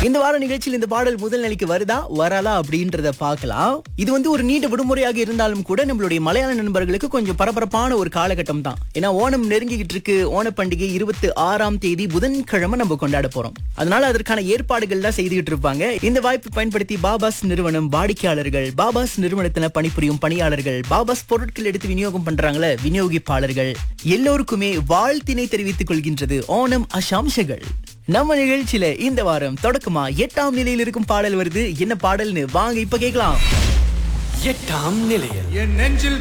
இந்த வார நிகழ்ச்சியில் இந்த பாடல் முதல் நிலைக்கு வருதா வராதா அப்படின்றத பார்க்கலாம் இது வந்து ஒரு நீண்ட விடுமுறையாக இருந்தாலும் கூட நம்மளுடைய மலையாள நண்பர்களுக்கு கொஞ்சம் பரபரப்பான ஒரு காலகட்டம் தான் ஏன்னா ஓணம் நெருங்கிக்கிட்டு இருக்கு ஓண பண்டிகை இருபத்தி ஆறாம் தேதி புதன்கிழமை நம்ம கொண்டாட போறோம் அதனால அதற்கான ஏற்பாடுகள் தான் செய்துகிட்டு இருப்பாங்க இந்த வாய்ப்பு பயன்படுத்தி பாபாஸ் நிறுவனம் வாடிக்கையாளர்கள் பாபாஸ் நிறுவனத்துல பணிபுரியும் பணியாளர்கள் பாபாஸ் பொருட்கள் எடுத்து விநியோகம் பண்றாங்களே விநியோகிப்பாளர்கள் எல்லோருக்குமே வாழ்த்தினை தெரிவித்துக் கொள்கின்றது ஓணம் அஷாம்சங்கள் நம்ம நிகழ்ச்சியில இந்த வாரம் தொடக்கமா எட்டாம் நிலையில் இருக்கும் பாடல் வருது என்ன பாடல்னு வாங்க இப்ப கேட்கலாம் எட்டாம் நிலையில் என் நெஞ்சில்